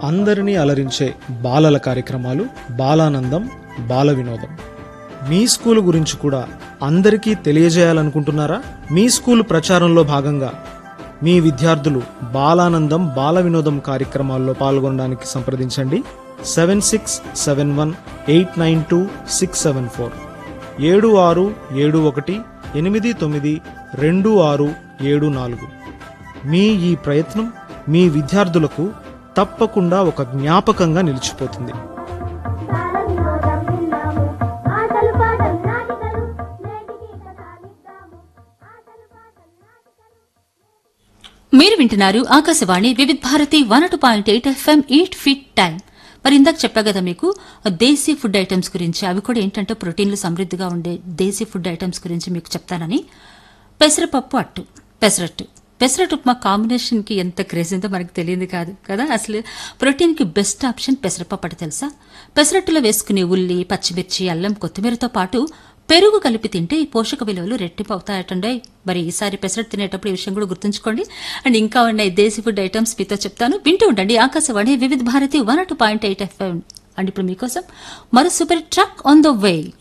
అందరినీ అలరించే బాలల కార్యక్రమాలు బాలానందం బాల వినోదం మీ స్కూల్ గురించి కూడా అందరికీ తెలియజేయాలనుకుంటున్నారా మీ స్కూల్ ప్రచారంలో భాగంగా మీ విద్యార్థులు బాలానందం బాల వినోదం కార్యక్రమాల్లో పాల్గొనడానికి సంప్రదించండి seven six seven one eight nine two six seven four ఏడు ఆరు ఏడు ఒకటి ఎనిమిది తొమ్మిది రెండు ఆరు ఏడు నాలుగు మీ ఈ ప్రయత్నం మీ విద్యార్థులకు తప్పకుండా ఒక జ్ఞాపకంగా నిలిచిపోతుంది బాలవినోదం విన్నాము ఆటలు పాటలు నాటికలు నేటికి కథ నిద్దాము ఆటలు పాటలు నాటికలు మీరు వింటున్నారు Akashvani Vividh Bharati one two point eight FM eight fit time మరి ఇందాక చెప్పా కదా మీకు దేశీ ఫుడ్ ఐటమ్స్ గురించి అవి కూడా ఏంటంటే ప్రోటీన్లు సమృద్ధిగా ఉండే దేశీ ఫుడ్ ఐటమ్స్ గురించి మీకు చెప్తానని పెసరపప్పు అట్టు పెసరట్టు పెసరట్టు ఉప్మా కాంబినేషన్కి ఎంత క్రేజ్ ఉందో మనకు తెలియదు కాదు కదా అసలు ప్రోటీన్కి బెస్ట్ ఆప్షన్ పెసరపప్పు అట్టు తెలుసా పెసరట్టులో వేసుకునే ఉల్లి పచ్చిమిర్చి అల్లం కొత్తిమీరతో పాటు పెరుగు కలిపి తింటే ఈ పోషక విలువలు రెట్టింపు అవుతాయటండి మరి ఈసారి పెసరట్టు తినేటప్పుడు ఈ విషయం కూడా గుర్తుంచుకోండి అండ్ ఇంకా ఉన్నాయి దేశీ ఫుడ్ ఐటమ్స్ మీతో చెప్తాను వింటూ ఉండండి Akashvani Vividh Bharati one two point eight FM and ఇప్పుడు మీకోసం మరో super track on the way